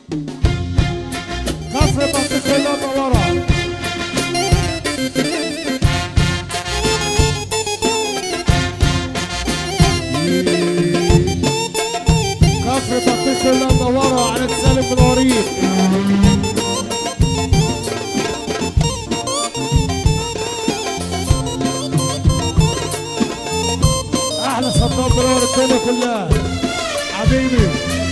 كفر منطقة المنورة كفر منطقة المنورة على سالم من وريق احلى صدام منور الدنيا كلها حبيبي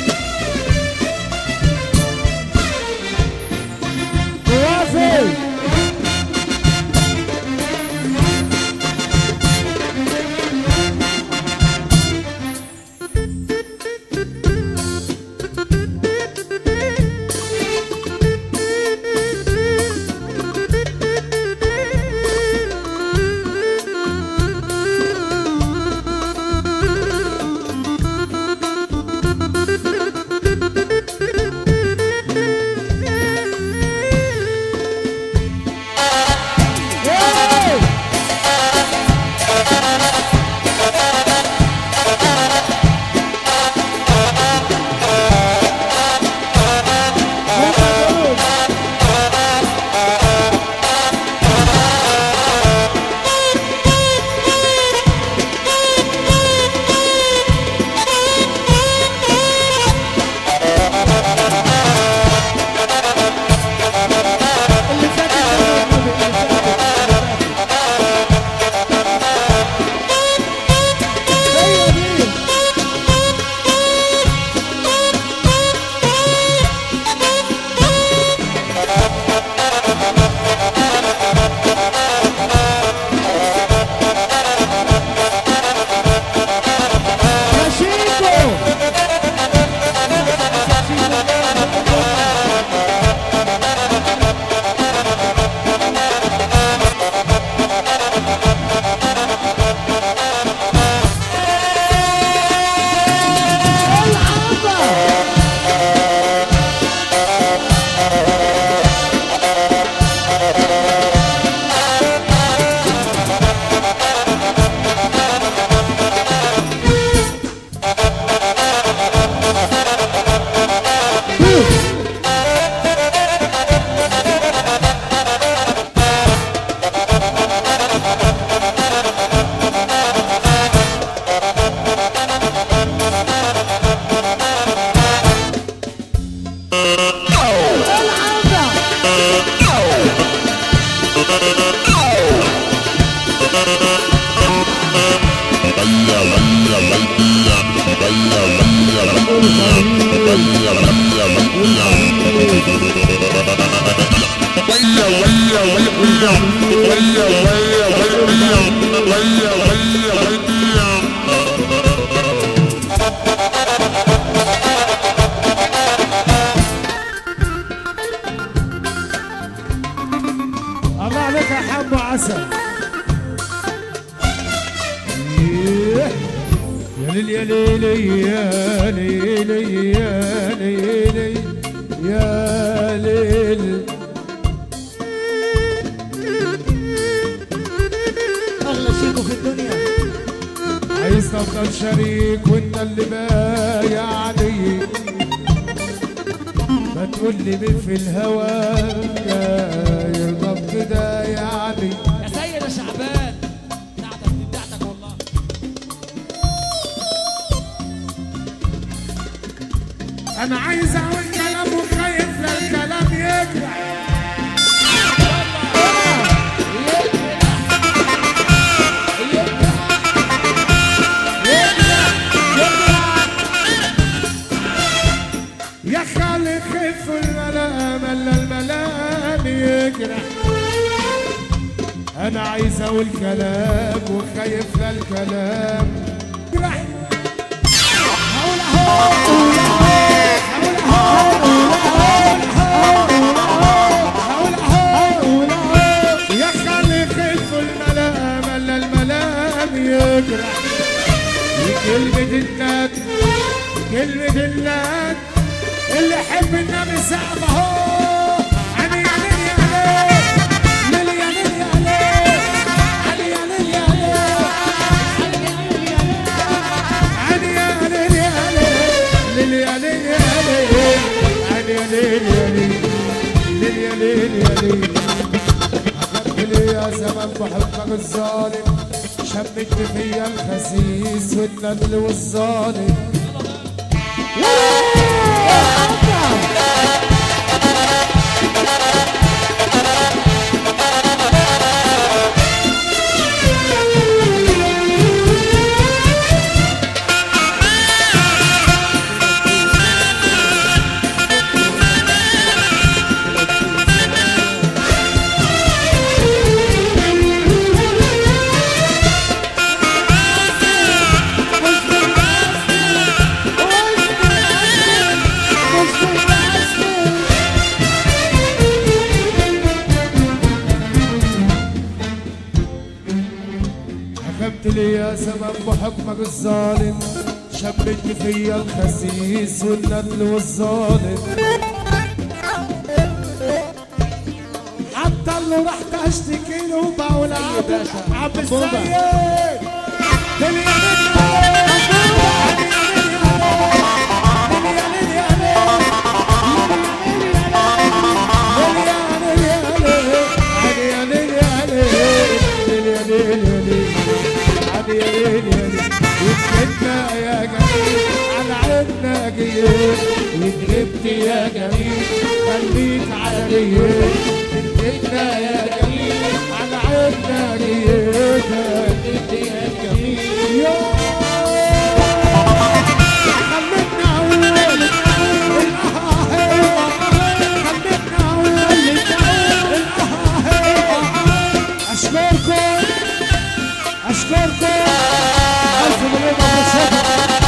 موافق الله عليك يا حب وعسل إيه. يا ليل يا ليل يا ليل يا ليل يا ليل اغلى شيكو في الدنيا عايز تفضل شريك وانت اللي بايعني ما تقول لي مين في الهوى يرضى بكده يعني يا سيد يا شعبان بتاعتك دي بتاعتك والله انا عايز اقول كلام وخايف لا الكلام يجرح يا خالق خف الملام الا الملام يجرح انا عايز اقول كلام وخايف لا الكلام يجرح هقول اهو يا خالق خف الملام الا الملام يجرح كلمة الناد كلمة الناد اللي يحب النبي سقف اهو علي يا ليل يا ليل ليل يا ليل يا ليل علي يا ليل يا ليل علي يا ليل يا ليل ليل يا ليل يا ليل علي يا ليل زمن بحبك الظالم شمت فيا الخسيس والندل والظالم حكمت لي يا زمن بحكمك الظالم شبت فيا الخسيس والندل والظالم حتى اللي رحت اشتكي له بقول عبد عبد السيد وكلمنا يا جميل على عيننا جيت وجربت يا جميل خليك على جيت كلمنا يا جميل على عيننا جيت وجربت يا جميل يا خليتنا اقول القهوه حلوه خليتنا اقول القهوه حلوه اشكركم اشكركم الف مليون مبروك شكرا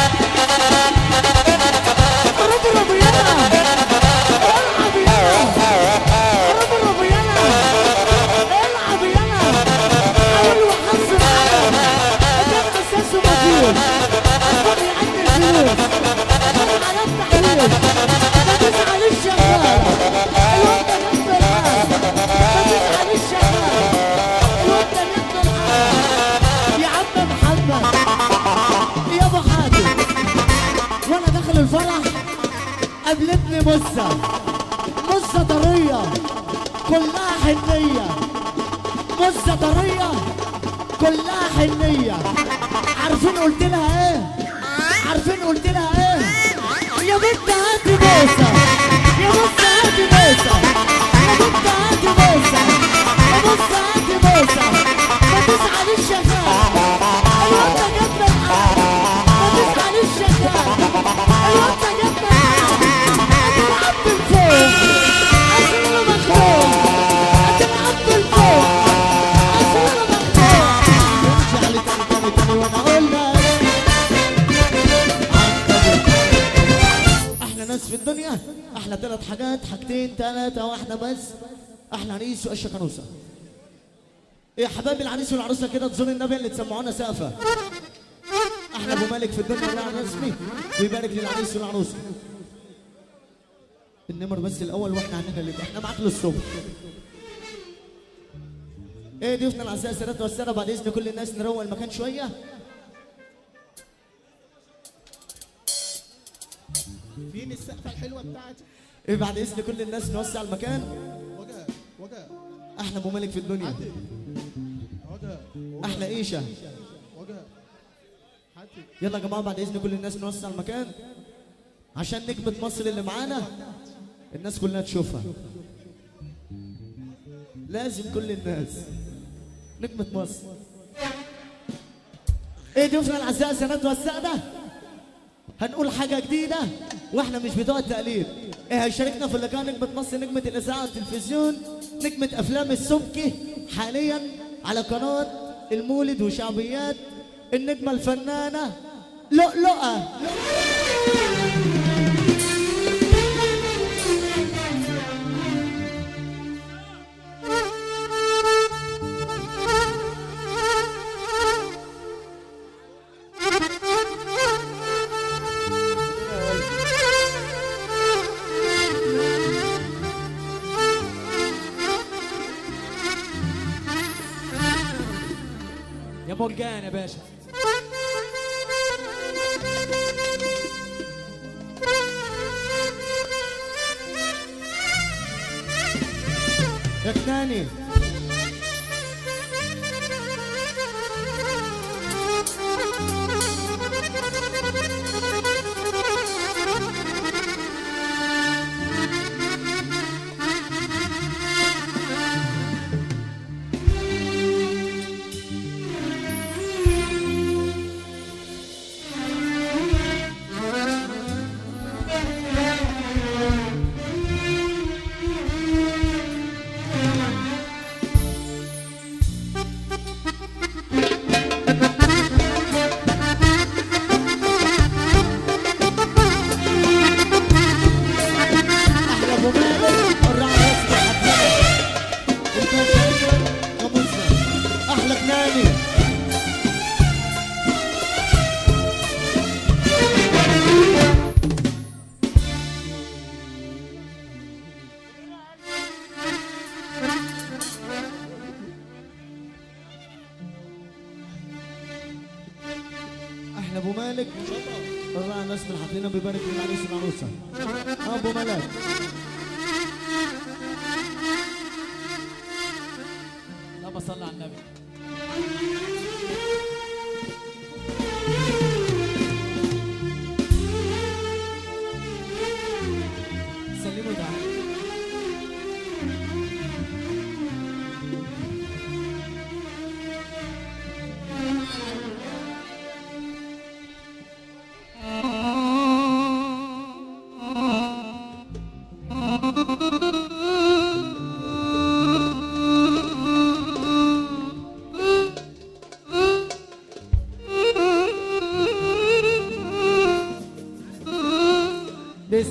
اضرب يلا العب يلا اضرب يلا العب يلا حاول وحظ العالم قدام اساس ومفيش اصبر يعدي الفلوس اصبر على التحويش ما تزعلش شغال الواد ده يفضل الحال ما تزعلش شغال الواد ده يفضل الحال يا عم محمد يا ابو حاتم وانا داخل الفرح قابلتني مزة مزة طرية كلها حنية مزة طرية كلها حنية عارفين قلت لها ايه؟ عارفين قلت لها ايه؟ يا بنت هاتي بوسة يا بنت هاتي بوسة يا بنت هاتي بوسة يا بنت هاتي بوسة ما تزعليش يا خال الواد ده جاب لك ما تزعليش يا خال الواد ده جاب لك هتلعب بالفوق عشان انا مخلوق هتلعب بالفوق عشان انا مخلوق امشي على تاني تاني تاني وانا اقول لك احلى ناس في الدنيا احلى ثلاث حاجات حاجتين ثلاثة واحدة بس احلى عريس وقشه كنوسة ايه يا حبايبي العريس والعروسة كده تزور النبي اللي تسمعونا سقفة احلى ابو مالك في الدنيا ده رسمي ويبارك للعريس والعروسة النمر بس الاول واحنا هنغلب احنا معاك للصبح ايه ضيوفنا الاعزاء السادات والساده بعد اذن كل الناس نروق المكان شويه فين السقفه الحلوه بتاعتي ايه بعد اذن كل الناس نوسع المكان وجه وجه احلى ابو مالك في الدنيا وجه احلى ايشه وجه حاتم يلا يا جماعه بعد اذن كل الناس نوسع المكان عشان نجمة مصر اللي معانا الناس كلها تشوفها لازم كل الناس نجمة مصر ايه ضيوفنا الاعزاء السادات والسادة هنقول حاجة جديدة واحنا مش بتوع التقليد ايه هيشاركنا في اللقاء نجمة مصر نجمة الاذاعة والتلفزيون نجمة افلام السبكي حاليا على قناة المولد وشعبيات النجمة الفنانة لؤلؤة يا مرجان يا باشا يا كناني احنا ابو مالك طلع الناس من حاطينه بيبارك للعريس والعروسه ابو ملاك اللهم صل على النبي سلموا تعالى بس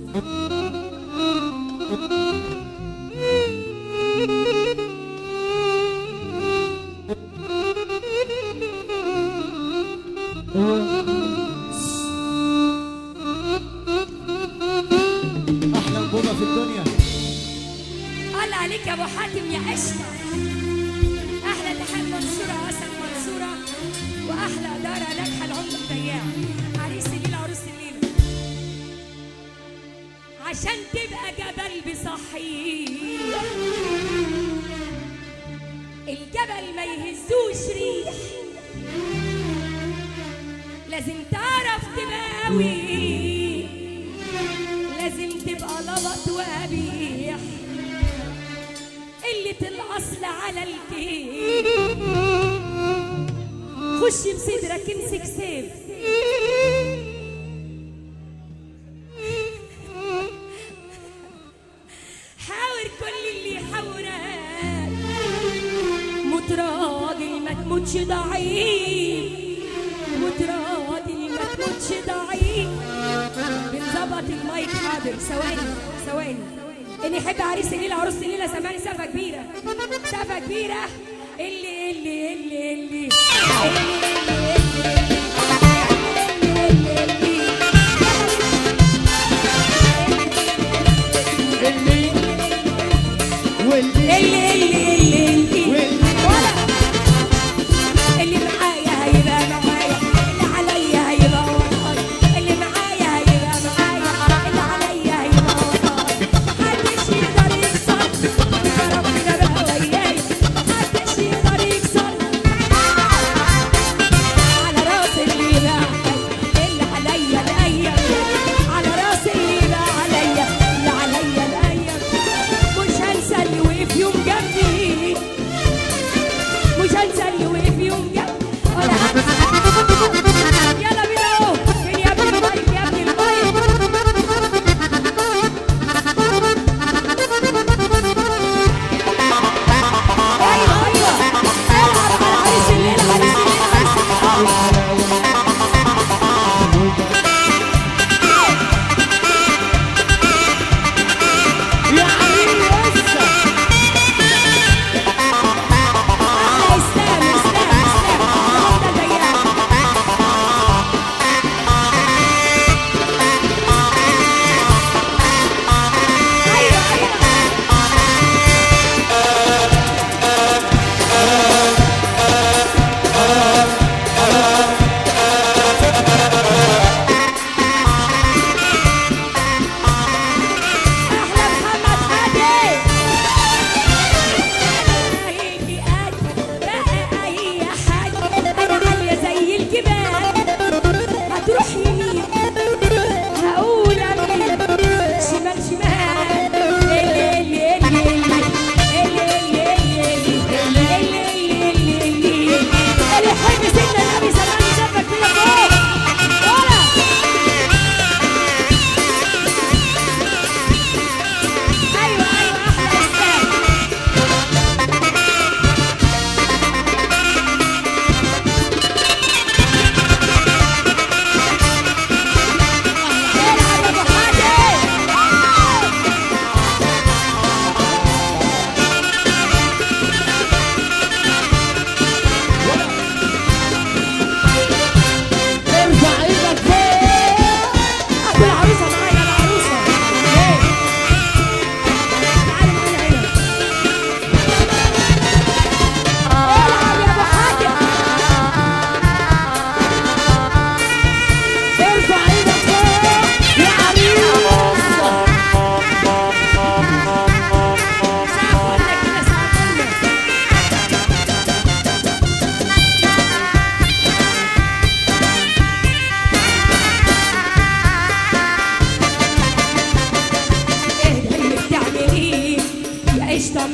احلى انبوبه في الدنيا الله عليك يا ابو حاتم يا قشطه احلى تحيه منصوره اسد منصوره واحلى اداره ناجحه العمر الضياع عريس الليله عروس الليله عشان تبقى جبل بصحيح الجبل ما يهزوش ريح لازم تعرف تبقى قوي لازم تبقى لبط وقبيح قلة الأصل على الكيف خش بصدرك امسك سيف حاور كل اللي يحاورك موت راجل ما تموتش ضعيف موت راجل ما تموتش ضعيف بنظبط المايك حاضر ثواني ثواني اللي يحب عريس الليله عروس الليله سمعني سقفه كبيره سقفه كبيره اللي اللي اللي اللي واللي اللي اللي اللي اللي ولا اللي معايا هيبقى معايا اللي عليا هيبقى ورايا اللي معايا هيبقى معايا اللي عليا هيبقى ورايا محدش يقدر يكسر يا ربنا بقى وياي محدش يقدر يكسر على راس اللي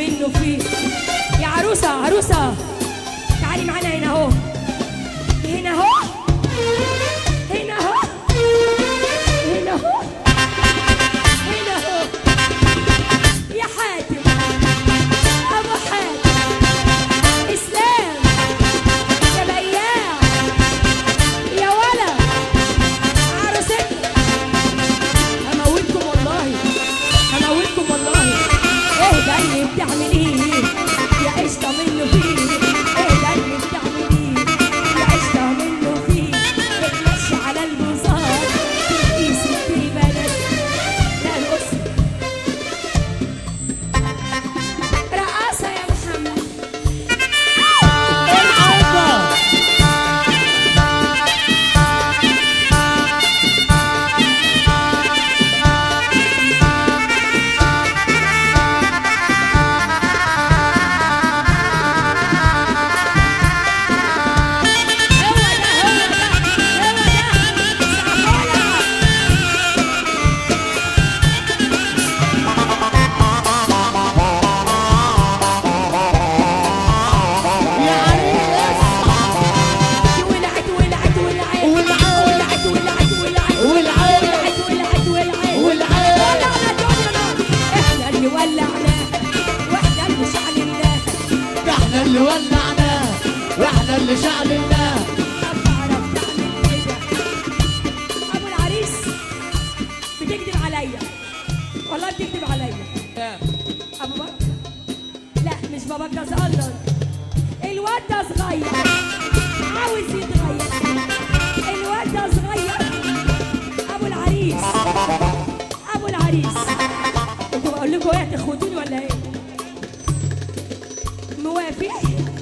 منه فيه يا عروسة عروسة تعالي معانا هنا اهو هنا اهو هنا اهو هنا اهو هنا اهو يا حاتم ابو حاتم اسلام يا بياع يا ولد عروستنا هموتكم والله هموتكم والله ايه ده اللي بتعمل ايه يا قشطه منه فيه ايه ده اللي بتعمل ايه يا قشطه منه فيه بتمشي على البوصات تقيس في بلد لا القصه رقاصه يا محمد الحبة هو ده هو ده هو ده سعفولة يا عريس ولعت ولعت ولعت ولعت. ولعت ولعت ولعت ولعت. ولعت ولعت ولعت ولعت. ولعنا الدنيا نار احنا اللي ولعناه واحنا اللي شعلناه ده احنا اللي ولعناه واحنا اللي شعلناه طب تعرف تعمل كده ابو العريس بتكذب عليا والله بتكذب عليا ابو بكر لا مش باباك ده صغير الواد ده صغير عاوز يتغير الواد ده صغير ابو العريس ابو العريس انتوا بقول لكم ايه هتخوتوني ولا ايه موافق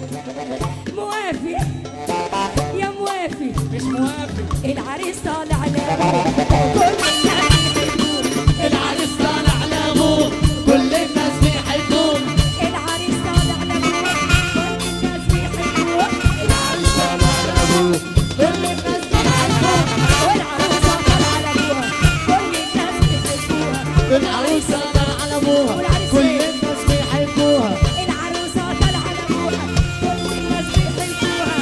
موافق يا موافق مش موافق العريس طالع لابوه كل الناس يحبوه العريس طالع لابوه كل الناس بيحبوه العريس طالع لابوه كل الناس بيحبوه العريس طالع لابوه كل الناس بيحبوه والعروسه طالعه لابوها كل الناس بيحبوها العروسة طالعة لابوها كل الناس بيحبوها العروسه طالعه لابوها كل الناس بيحبوها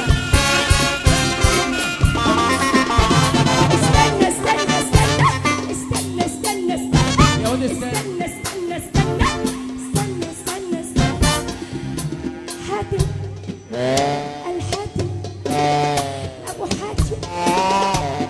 استنى استنى استنى استنى استنى استنى يا ولد استنى استنى استنى استنى استنى استنى استنى حاتم الحاتم ابو حاتم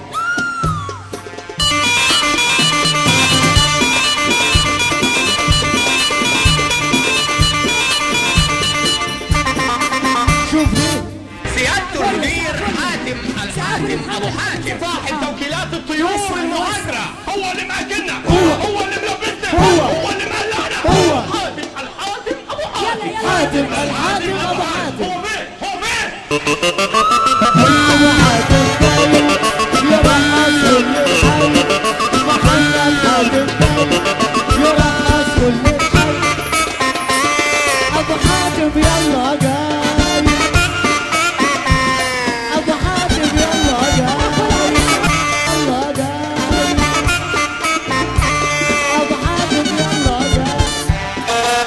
شوف مين سيادة المدير حاتم الحاتم أبو حاتم صاحب توكيلات الطيور المهاجرة هو اللي مأكلنا هو هو اللي ملبسنا هو. هو اللي مقلعنا هو. حاتم الحاتم أبو حاتم يلا يلا حاتم الحاتم ابو حاتم هو مين هو مين ابو حاتم طيب يرقص كل الحي محمد حاتم طيب يرقص كل الحي ابو حاتم يلا جاي ابو حاتم يلا جاي يلا جاي ابو حاتم يلا جاي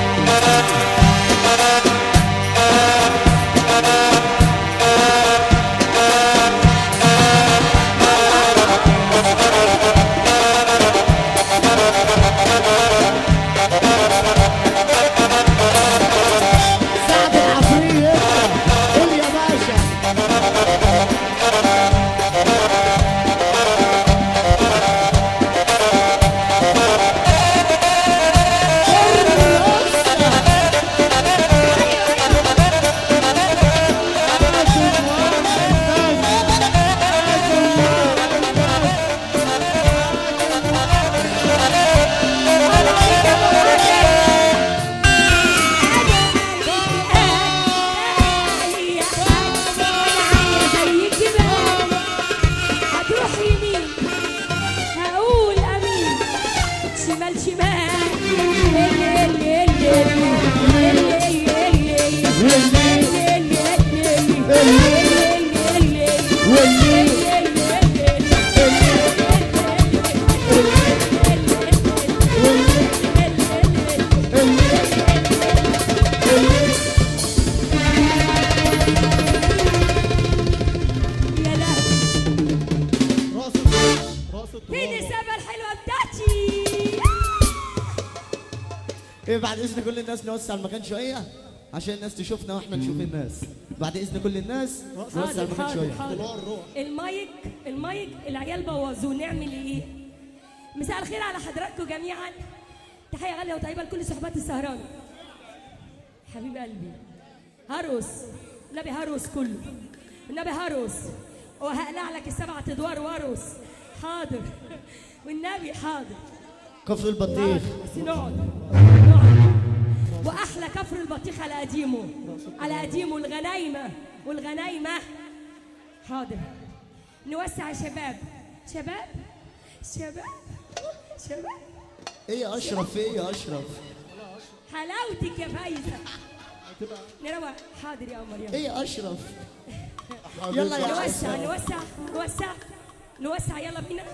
سعد العفريت قول يا باشا هتروح يمين هقول امين شمال شمال اللي اللي اللي اللي اللي اللي ايه بعد اذن كل الناس نوسع المكان شويه عشان الناس تشوفنا واحنا نشوف الناس بعد اذن كل الناس نوسع حاضر المكان حاضر شويه حاضر المايك المايك العيال بوظوه نعمل ايه؟ مساء الخير على حضراتكم جميعا تحيه غاليه وطيبه لكل صحبات السهران حبيب قلبي هرس النبي هرس كله النبي هرس وهقلع لك السبعة ادوار ورس حاضر والنبي حاضر كفر البطيخ بس نقعد نقعد واحلى كفر البطيخ على قديمه على قديمه الغنايمه والغنايمه حاضر نوسع يا شباب شباب شباب شباب ايه يا اشرف ايه يا اشرف حلاوتك يا فايزه نروق حاضر يا قمر يلا ايه يا اشرف يلا يا نوسع اشرف نوسع نوسع نوسع يلا بينا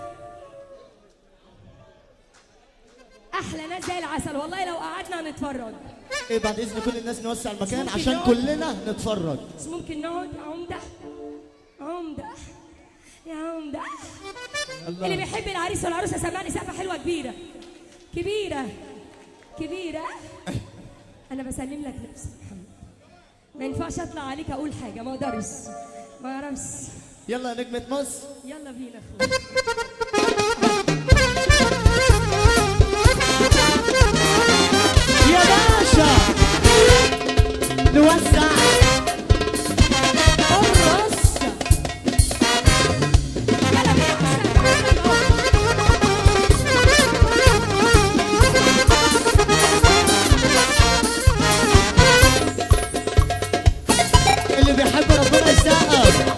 احلى ناس زي العسل والله لو قعدنا هنتفرج ايه بعد اذن كل الناس نوسع المكان ممكن عشان نقعد؟ كلنا نتفرج بس ممكن نقعد يا عمده عمده يا عمده اللي الله بيحب العريس والعروسه سمعني سقفه حلوه كبيره كبيره كبيره انا بسلم لك نفسي يا محمد ما ينفعش اطلع عليك اقول حاجه ما اقدرش ما اعرفش يلا يا نجمة مصر يلا بينا اخويا يا باشا نوسع الرص يلا بينا اللي بيحب ربنا يسقف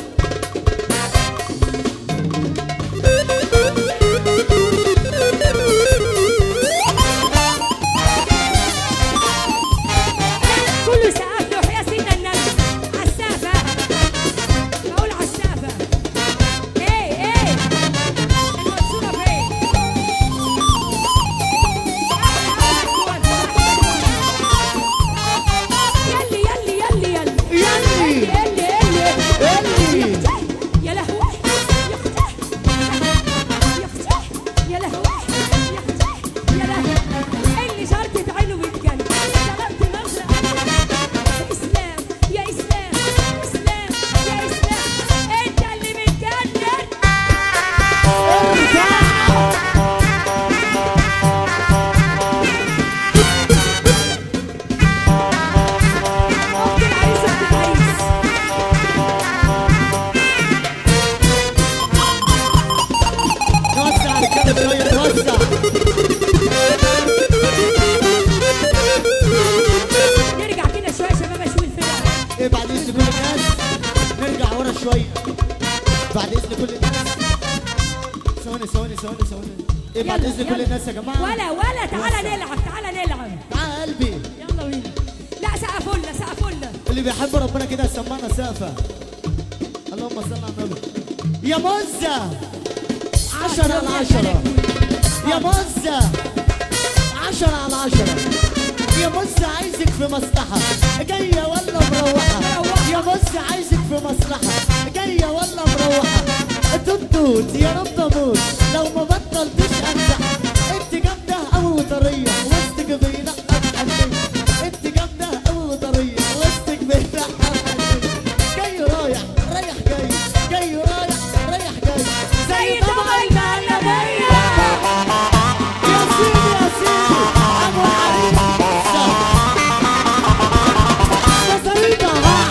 كله سقف له يا سيدنا النبي عالسقفة بقول عالسقفة ايه ايه المنصورة فين؟ يلي يلي يلي يلي يلي. يلي يلي يلي. يا لهوي يا اختي يا اختي يا لهوي يا اختي يا لهوي اللي شرطة عينه بتجنن سلامة نظرة يا اسلام يا اسلام اسلام يا اسلام انت اللي بتجنن اخت العريس اخت العريس نوسع رجالة شوية نوسع نرجع كده شويه يا شباب اشوف الفرقه ايه بعد اذن كل الناس نرجع ورا شوية بعد اذن كل الناس ثواني ثواني ثواني ثواني ايه بعد يلا، اذن كل يلا. الناس يا جماعة ولا ولا تعالى نلعب تعالى نلعب تعال قلبي يلا بينا لا سقفوا لنا سقفوا لنا اللي بيحب ربنا كده يسمعنا سقفة اللهم صل على النبي يا مزة عشرة على عشرة يا مزة عشرة على عشرة يا مزة عايزك في مصلحة جاية ولا مروحة يا مزة عايزك في مصلحة جاية ولا مروحة تنطوط يا رب اموت لو ما بطلتش امزح انت جامدة قوي وطرية وسطك بينقط حنية انت جامدة قوي وطرية وسطك بينقط حنية جاي رايح رايح جاي جاي رايح رايح جاي زي طبع المهلبية يا سيدي يا سيدي ابو عريس بسيطة ها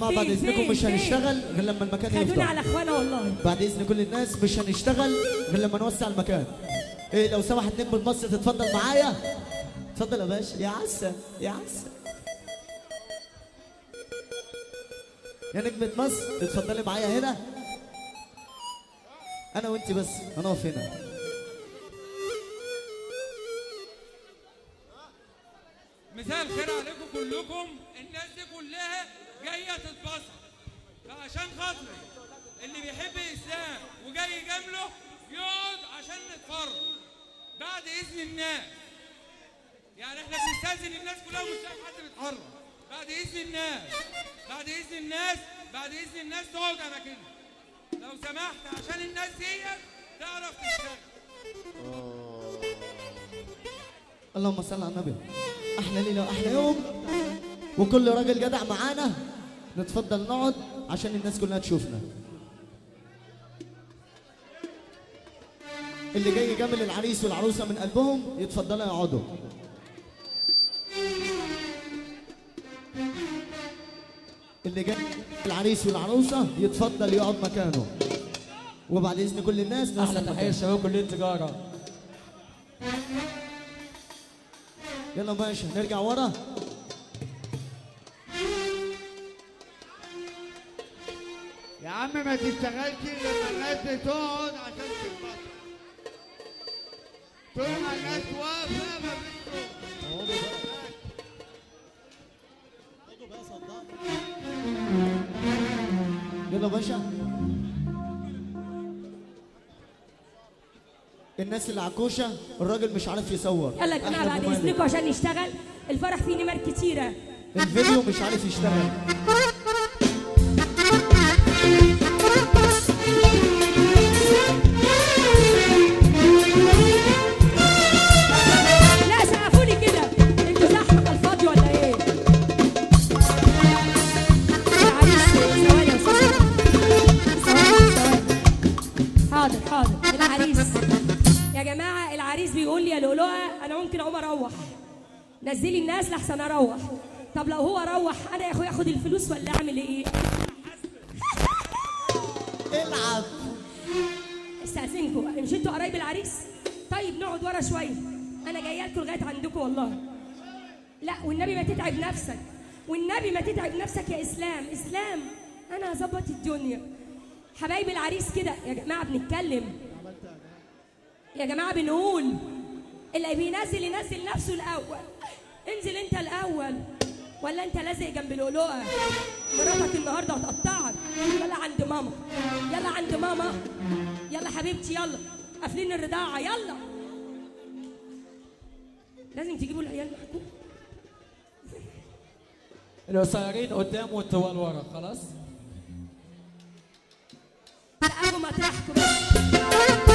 جماعه بعد فين- اذنكم فين- مش فين؟ هنشتغل غير لما المكان خدونا يفضى على اخوانا والله بعد اذن كل الناس مش هنشتغل غير لما نوسع المكان ايه لو سمحت نجم مصر تتفضل معايا اتفضل يا باشا يا عسل يا عسل يا نجمة مصر اتفضلي معايا هنا انا وانت بس هنقف هنا مساء الخير عليكم كلكم الناس دي كلها جايه تتبسط فعشان خاطري اللي بيحب الاسلام وجاي يجامله يقعد عشان نتفرج بعد اذن الناس يعني احنا بنستاذن الناس كلها ومش شايف حد بيتحرك بعد اذن الناس بعد اذن الناس بعد اذن الناس تقعد اماكنها لو سمحت عشان الناس ديت تعرف تشتغل اللهم صل على النبي احلى ليله واحلى يوم وكل راجل جدع معانا نتفضل نقعد عشان الناس كلها تشوفنا اللي جاي يجامل العريس والعروسه من قلبهم يتفضلوا يقعدوا اللي جاي العريس والعروسه يتفضل يقعد مكانه وبعد اذن كل الناس نوسع احلى المكان. تحيه لشباب كليه التجاره يلا باشا نرجع ورا يا عم ما تشتغلش لما الناس تقعد عشان تتبسط طول ما الناس واقفه ما فيش اقعدوا بقى اقعدوا بقى صدقني يلا باشا الناس اللي على الكوشه الراجل مش عارف يصور يلا يا جماعه أحلى بعد مميز. اذنكم عشان نشتغل الفرح فيه نمر كتيره الفيديو مش عارف يشتغل لا سقفوني كده انتوا زحمه على الفاضي ولا ايه؟ العريس ثواني يا استاذ ثواني ثواني حاضر حاضر العريس يا جماعه العريس بيقول لي يا لؤلؤه انا ممكن اقوم اروح نزلي الناس لحسن اروح طب لو هو روح انا يا اخويا اخد الفلوس ولا اعمل ايه؟ العب استاذنكم مش انتوا قرايب العريس طيب نقعد ورا شويه انا جايه لكم لغايه عندكم والله لا والنبي ما تتعب نفسك والنبي ما تتعب نفسك يا اسلام اسلام انا هظبط الدنيا حبايب العريس كده يا جماعه بنتكلم يا جماعه بنقول اللي بينزل ينزل نفسه الاول انزل انت الاول ولا انت لازق جنب لؤلؤه مراتك النهارده هتقطعك يلا عند ماما يلا عند ماما يلا حبيبتي يلا قافلين الرضاعه يلا لازم تجيبوا العيال معاكم القصيرين قدام والطوال ورا خلاص سقفوا مطرحكم بس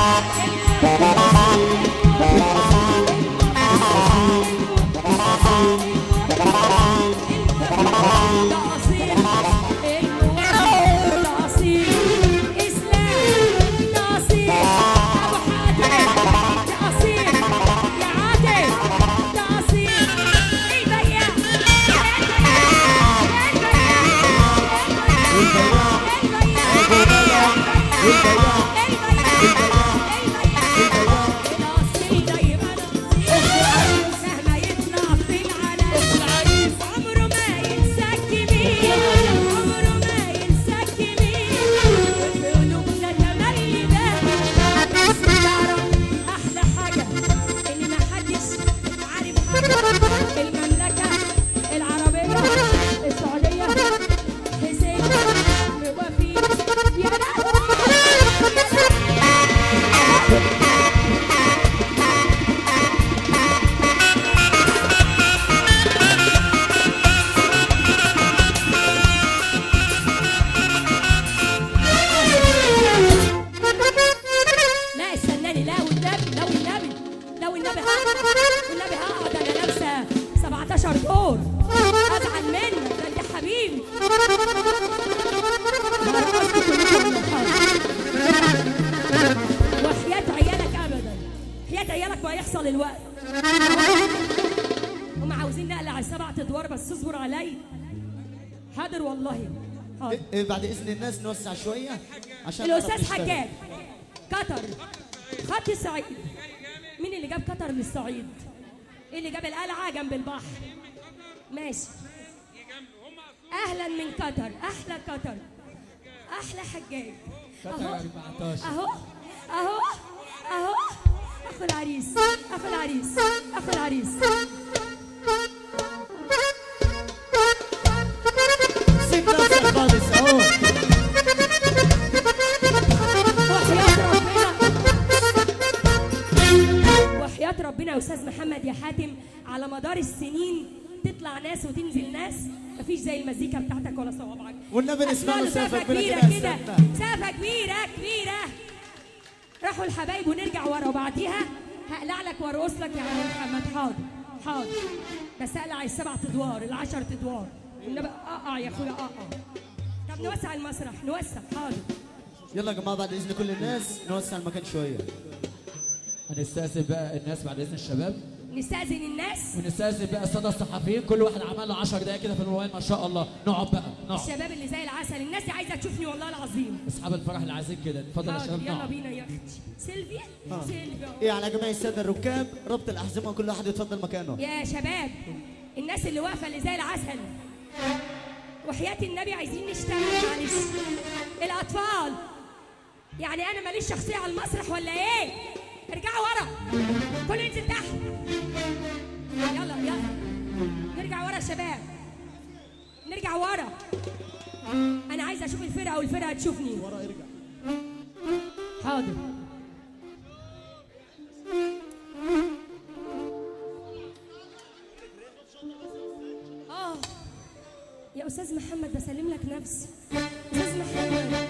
مهما يطلع في العالم عمره ما ينساك مين عمره ما ينساك مين وفي قلوبنا تملي ده بس تعرف احلى حاجه ان ما حدش عارف حاجه المملكه العربيه السعوديه حسين وفي يا لهوي لا استناني لا والنبي لا والنبي لا والنبي هقعد والنبي هقعد انا لابسه 17 دور ازعل منك ده انت حبيبي وحياة عيالك ابدا حياة عيالك ما يحصل الوقت هم عاوزين نقلع السبع ادوار بس اصبر علي حاضر والله حاضر إيه بعد اذن الناس نوسع شويه عشان الاستاذ نعرف نشتغل. حجاج قطر خط الصعيد مين اللي جاب قطر للصعيد إيه اللي جاب القلعه جنب البحر ماشي اهلا من قطر احلى قطر احلى حجاج اهو اهو اهو اهو اخو العريس اخو العريس اخو العريس سيب نفسك خالص اهو وحياة ربنا وحياة ربنا يا أستاذ محمد يا حاتم على مدار السنين تطلع ناس وتنزل ناس مفيش زي المزيكا بتاعتك ولا صوابعك والنبي نسمع له أسمع سقفة كبيرة كبيرة كده كده كده سقفة كبيرة كبيرة راحوا الحبايب ونرجع ورا وبعديها هقلع لك وارقص لك يا عم محمد حاضر حاضر بس اقلع السبع ادوار العشر ادوار والنبي اقع يا اخويا اقع طب نوسع المسرح نوسع حاضر يلا يا جماعه بعد اذن كل الناس نوسع المكان شويه هنستأذن بقى الناس بعد إذن الشباب نستأذن الناس ونستأذن بقى السادة الصحفيين كل واحد عمل له 10 دقايق كده في الموبايل ما شاء الله نقعد بقى نقعد الشباب اللي زي العسل الناس دي عايزه تشوفني والله العظيم اصحاب الفرح اللي عايزين كده اتفضل يا حاضر، شباب يلا نقعد بينا يا اختي سيلفيا سيلفيا ايه على جميع الساده الركاب ربط الاحزمه كل واحد يتفضل مكانه يا شباب الناس اللي واقفه اللي زي العسل وحياة النبي عايزين نشتغل معلش الاطفال يعني انا ماليش شخصيه على المسرح ولا ايه ارجعوا ورا كله ينزل تحت يلا يلا نرجع ورا يا شباب نرجع ورا انا عايزه اشوف الفرقه والفرقه تشوفني ورا ارجع حاضر اه يا استاذ محمد بسلم لك نفسي استاذ محمد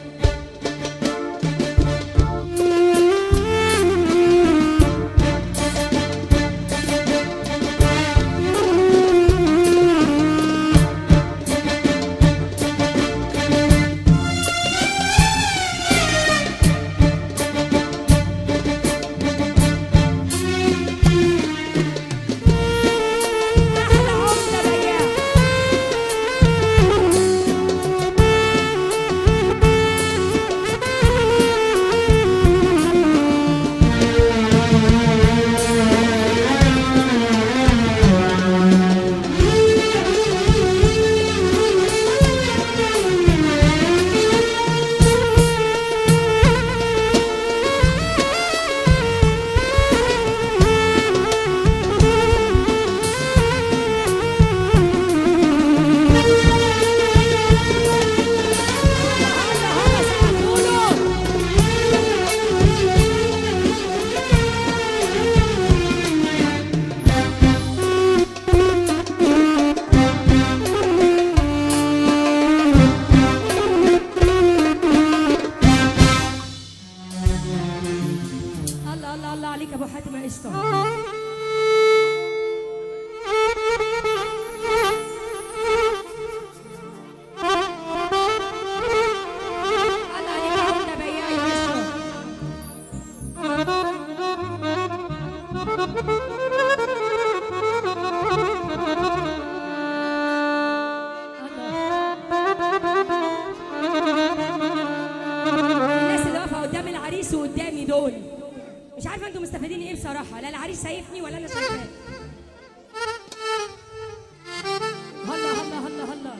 احلى عمده بياع الله عليك ابو حاتم يا قشطه الله عليك يا هدى بياع يا قشطه الناس اللي واقفه قدام العريس وقدامي دول مش عارفه انتوا مستفيدين ايه بصراحه لا العريس شايفني ولا انا شايفاه هلا هلا هلا هلا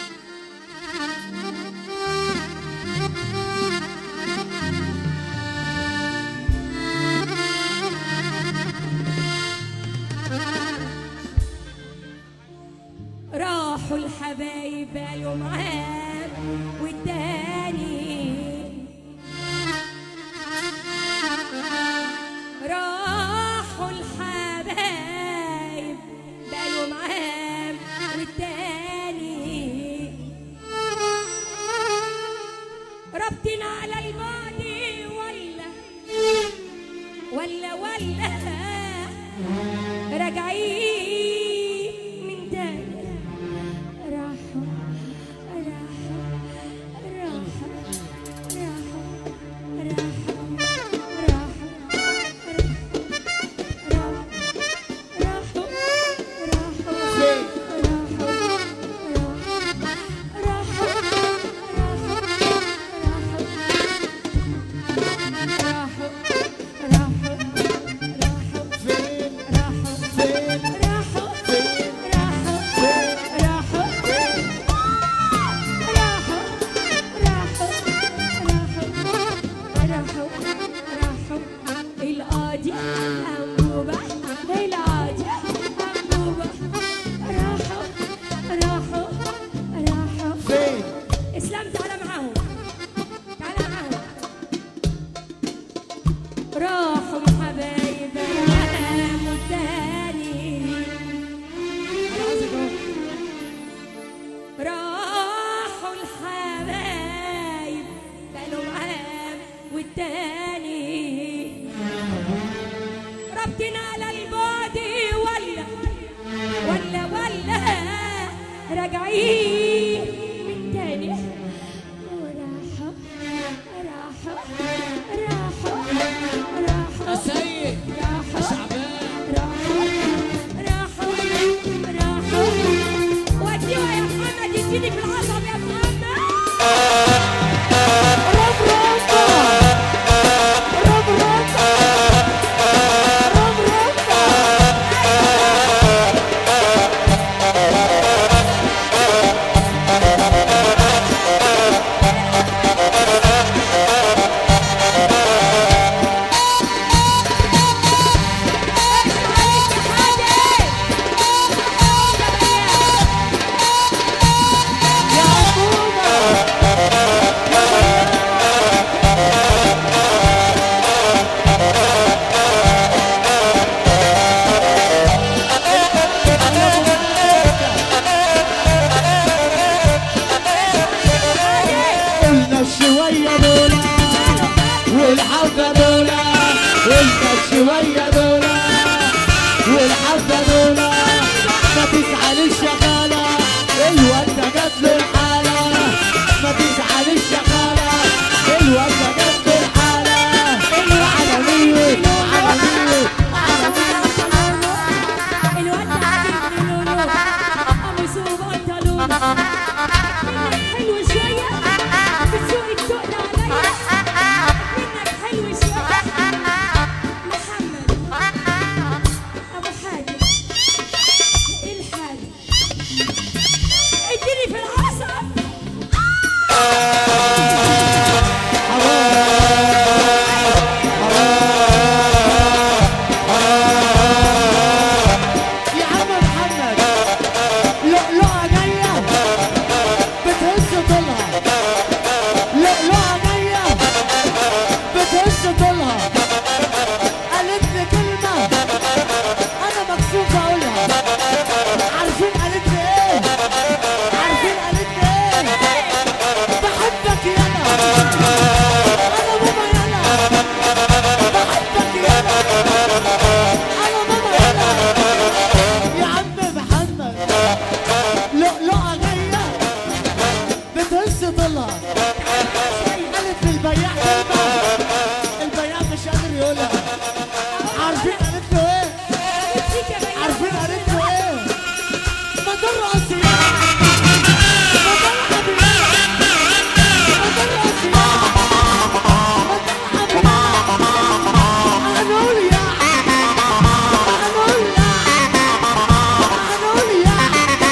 راحوا الحبايب قالوا معاه والتاني راحوا الحبايب قالوا معاه والتاني ربطنا على الماضي ولا ولا ولا راجعين من تاني راحوا راحوا راحوا راحوا راحوا راحوا راحوا القاضي أنبوبة القاضي أنبوبة راحوا راحوا راحوا فين اسلام تعالى معاهم تعالى معاهم راحوا الحبايب العالم التاني أنا عاوزك أهو. راحوا الحبايب بقالوا معاه والتاني ربطنا على البعد ولا ولا ولا راجعين من تاني وراحوا راحوا راحوا راحوا السيد راحوا شعبان راحوا راحوا راحوا وديها يا محمد اديني في العصب يا محمد رب رب رب رب رب رب يا عمومة قلنا الشوية دول والحبة دول قلنا الشوية دول والحبة دول ما تزعلش يا خالة الواد ده جات له الحالة ما تزعلش يا خالة الواد ده جات له الحالة على مين على مين على مين الواد ده عاجبني لونه قميصه وبنطلونه حلو شوية بتسوق التقل عليا منك حلو شوية محمد عارفين قالت له ايه فيك يا بياع عارفين قالت له ايه ما ترقص يا ما تلعب يا ما ترقص يا ما تلعب يا هنقول يا هنقول يا هنقول يا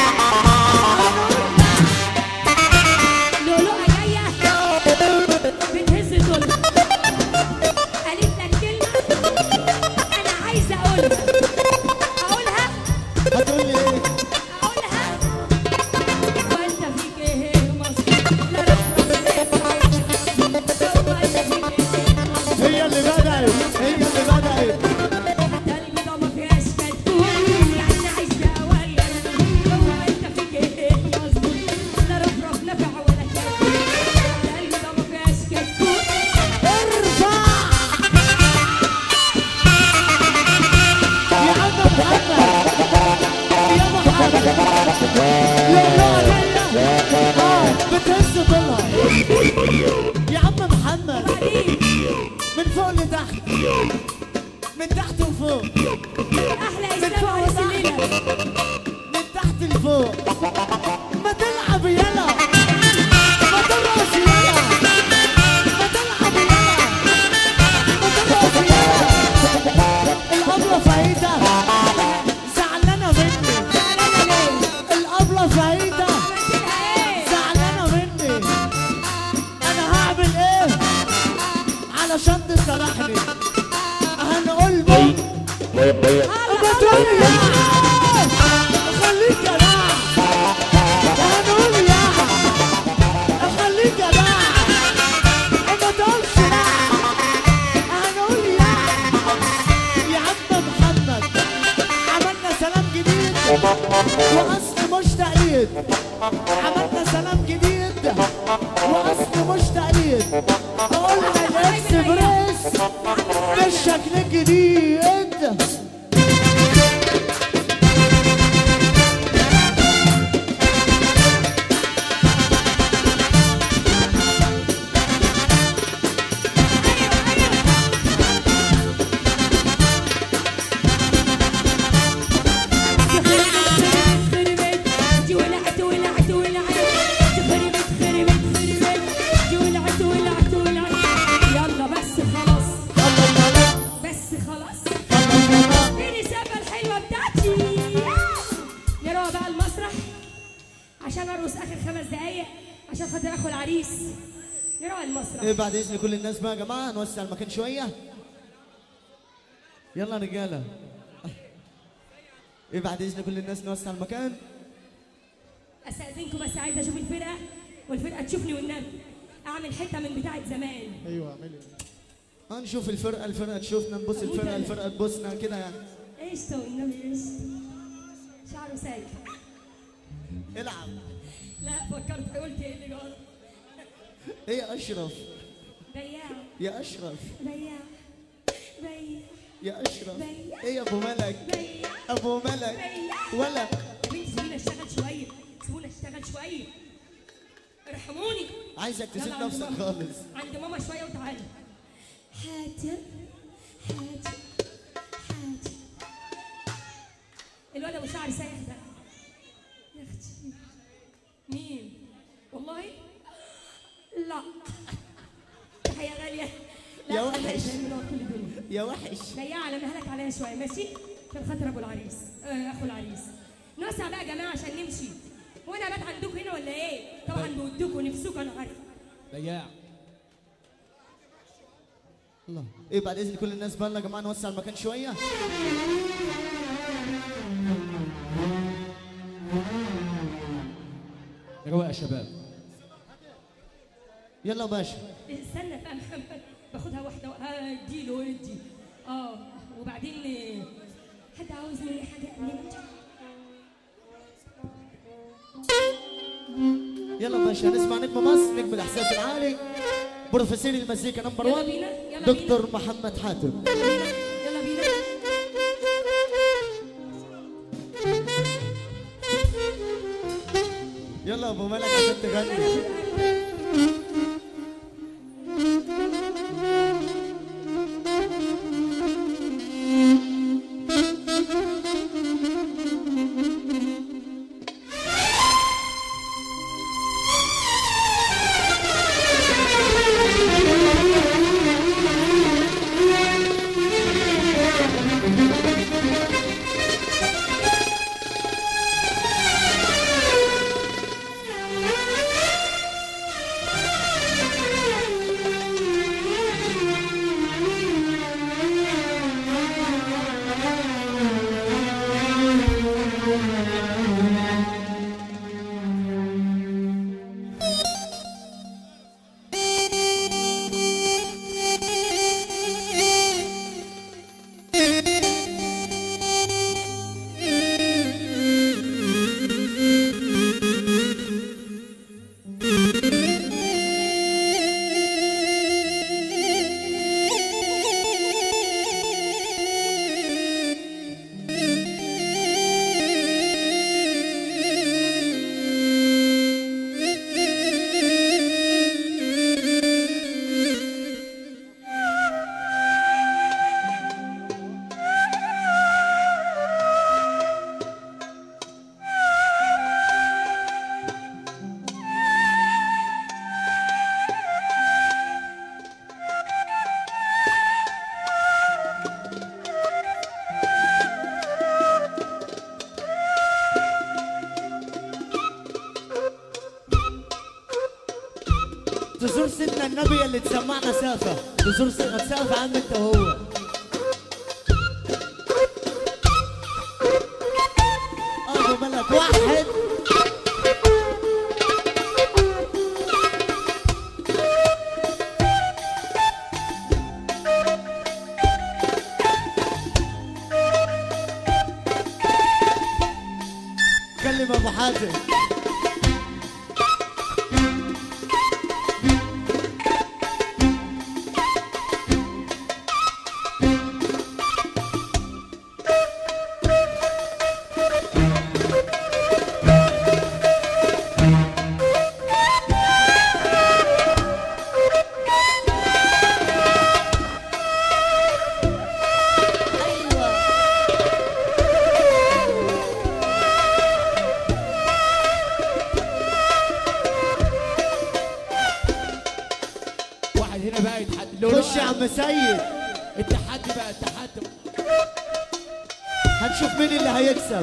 هنقول لؤلؤة جاية بتهز دول قالت لك كلمة أنا عايزة أقولها أقولها هتقول لي ايه أقولها وأنت فيك إيه مصر لا رفرف وأنت فيك إيه مصر هي اللي بدأت هي اللي بدأت قلبي ده ما فيهاش كتكوت يعني عايشة ولا هو أنت فيك إيه مظبوط لا رفرف نفع ولا كتكوت قلبي ده ما فيهاش كتكوت ارفع يا عم محمد يا محمد لؤلؤة جاية اه بتهز طولها يا عم محمد من فوق لتحت من تحت لفوق أحلى إسلام عريس الليلة من تحت لفوق ما تلعب يلا ما ترقص يلا ما تلعب يلا ما ترقص يلا الأبلة فايدة زعلانة مني الأبلة فايدة زعلانة مني أنا هعمل إيه علشان تصالحني هنقول بك ما تقول يا خليك يا هنقول يا خليك يا ما تقولش لا هنقول يا يا عم محمد عملنا سلام جديد واصل مش تقليد عملنا سلام جديد واصل مش تقليد قلنا الاكسبريس بالشكل الجديد خربت دي ولعت ولعت ولعت دي خربت خربت خربت دي ولعت ولعت ولعت يلا بس خلاص بس خلاص دي الإجابة الحلوة بتاعتي نروح بقى المسرح عشان ارقص اخر خمس دقايق عشان خاطر اخو العريس نروح المسرح ايه بعد اذن كل الناس بقى يا جماعه نوسع المكان شويه يلا يا رجاله ايه بعد اذن كل الناس نوسع المكان استاذنكم بس عايزه اشوف الفرقه والفرقه تشوفني والنبي اعمل حته من بتاعه زمان ايوه اعملي هنشوف الفرقه الفرقه تشوفنا نبص الفرقه الفرقه تبصنا كده يعني ايش تو النبي ايش شعره ساكت العب لا فكرت قلت ايه اللي جرى ايه يا اشرف بياع يا اشرف بياع بياع يا اشرف ايه يا ابو ملك بياع ابو ملك بياع ولا يا بنتي سيبوني اشتغل شويه سيبوني اشتغل شويه ارحموني عايزك يلا تسيب عند نفسك ماما. خالص عند ماما شويه وتعالى حاتم حاتم حاتم الولد ابو شعر سايح ده يا اختي مين والله لا تحيه غاليه لا يا خليها وحش. يشيل منها كل الدنيا يا وحش ضيقه على مهلك عليها شويه ماشي عشان خاطر ابو العريس آه اخو العريس نوسع بقى يا جماعه عشان نمشي وانا بات عندكم هنا ولا ايه طبعا بودكم نفسكم انا عارفه بياع الله ايه بعد اذن كل الناس بقى يا جماعه نوسع المكان شويه روق يا شباب يلا يا باشا استنى بقى محمد باخدها واحده اديله وادي اه وبعدين آه، حد عاوز مني حاجه نمت يلا يا باشا نسمع نجم مصر نجم الاحساس العالي بروفيسور المزيكا نمبر يلا 1 بينا، يلا دكتور محمد حاتم يلا بينا يلا يا ابو ملك عشان تغني بزور سيدنا النبي اللي تسمعنا سافة بزور سيدنا سافة عم انت وهو ابو ملك واحد كلم ابو حاتم واحد هنا بقى يتحدى اللي هو خش يا عم سيد التحدي بقى التحدي هنشوف مين اللي هيكسب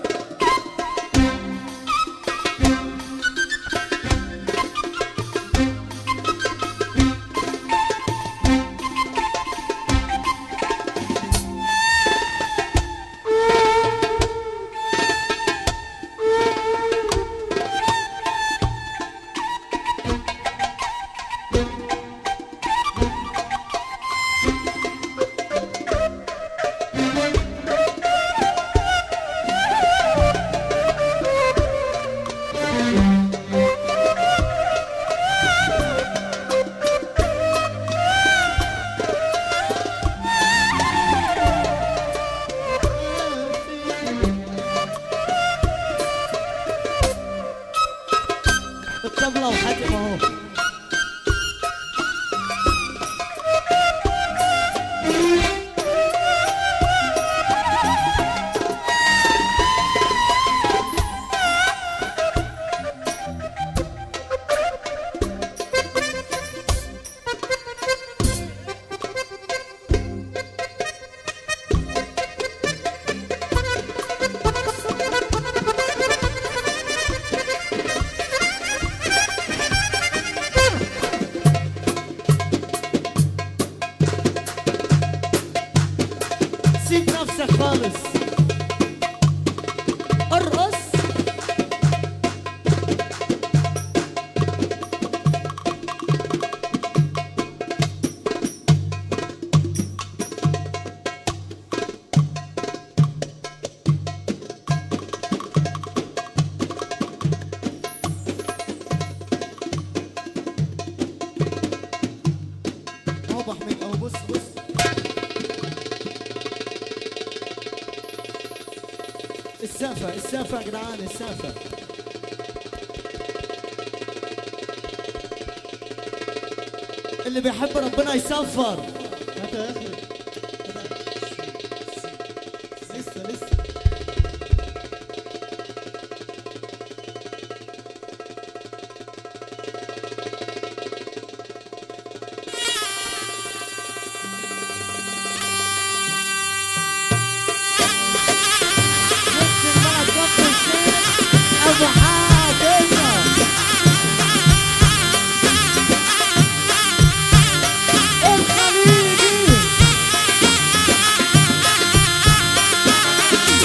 الطبلة وحاتم اهو سيب نفسك خالص ارقص اهو ابو حميد اهو بص بص السافة السافة يا جدعان السافة اللي بيحب ربنا يسافر هات يا اخي لسه لسه نفس البلد كفر الشيخ ابو حاتم الخليجي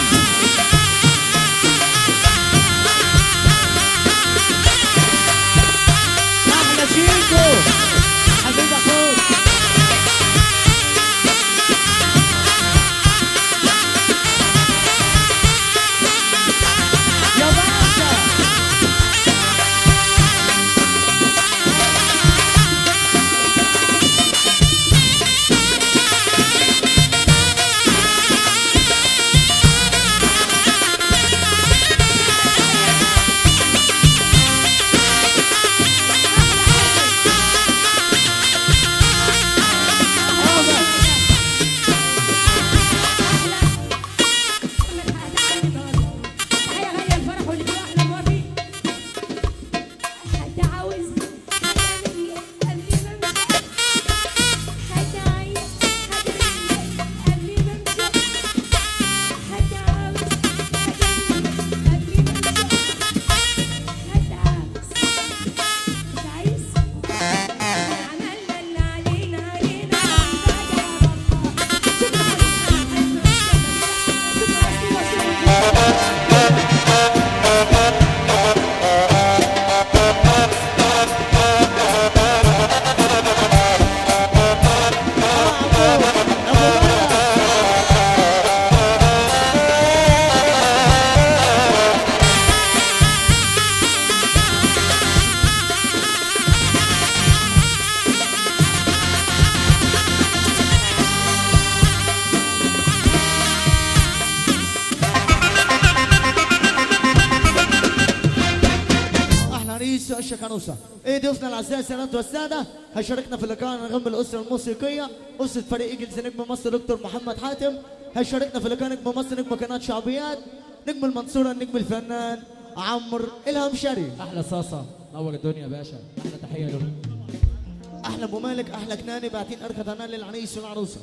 لك عروسه ايه ضيوفنا الاعزاء السادات والساده هيشاركنا في اللقاء نغم الاسره الموسيقيه اسره فريق ايجلز نجم مصر دكتور محمد حاتم هيشاركنا في اللقاء نجم مصر نجم قناه شعبيات نجم المنصوره النجم الفنان عمرو الهام شريف احلى صاصه نور الدنيا يا باشا احلى تحيه له احلى ابو مالك احلى كناني باعتين اركض انا للعريس والعروسه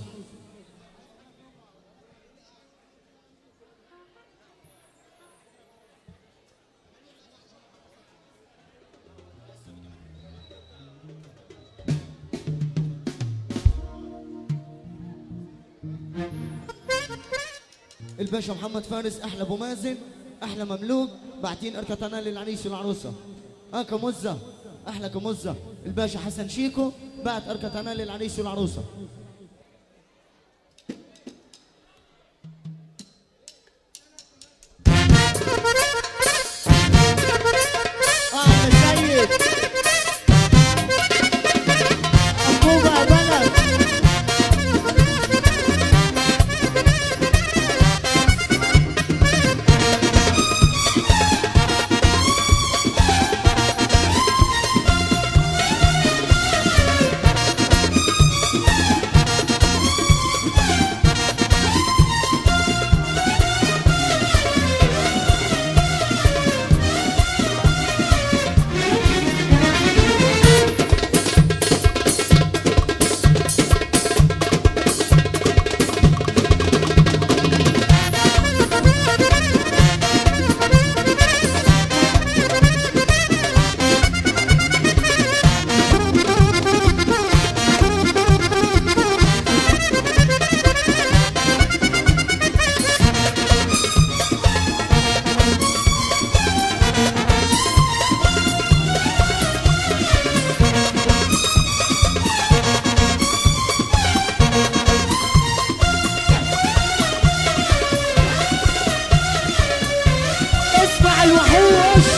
الباشا محمد فارس احلى ابو مازن احلى مملوك باعتين اركتنا للعريس والعروسه اه كمزه احلى كمزه الباشا حسن شيكو بعت اركتنا للعريس والعروسه احلى سيد انبوبه بلد اسمع الوحوش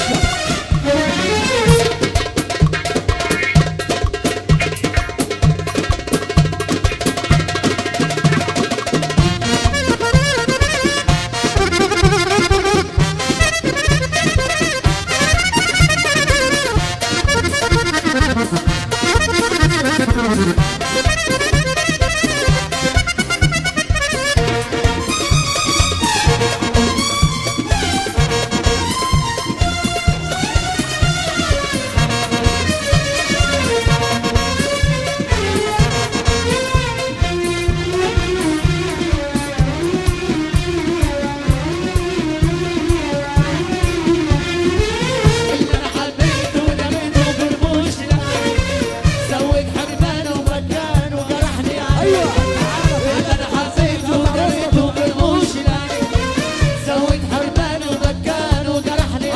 اللي انا حبيته ونميته بالمش زود حرمانه ومكان وجرحني ايوه اللي انا حبيته ونميته بالمش زود حرمانه ومكان وجرحني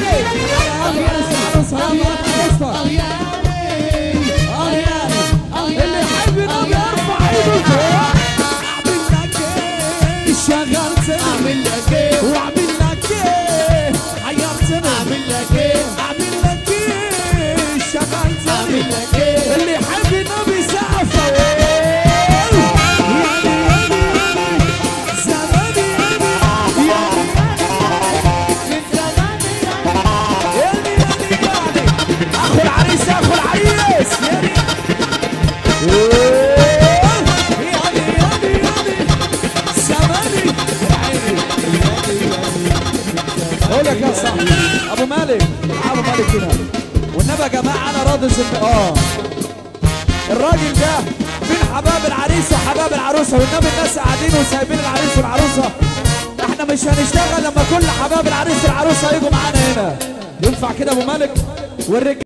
اللي يحب يرفع ايده فوق اعمل لك ايه شغلتني اعمل لك ايه واعمل لك ايه حيرتني اعمل لك ايه اعمل لك ايه شغلتني اعمل لك ايه اللي يحب النبي سقفه زماني اخو العريس يا اخو العريس يعني يعني يعني يعني زماني اقول لك يا صاحبي ابو مالك ابو مالك هنا والنبي يا جماعه انا راضي سن... اه الراجل ده فين حباب العريس وحباب العروسه والنبي الناس قاعدين وسايبين العريس والعروسه احنا مش هنشتغل لما كل حباب العريس والعروسه يجوا معانا هنا ينفع كده ابو مالك والرجاله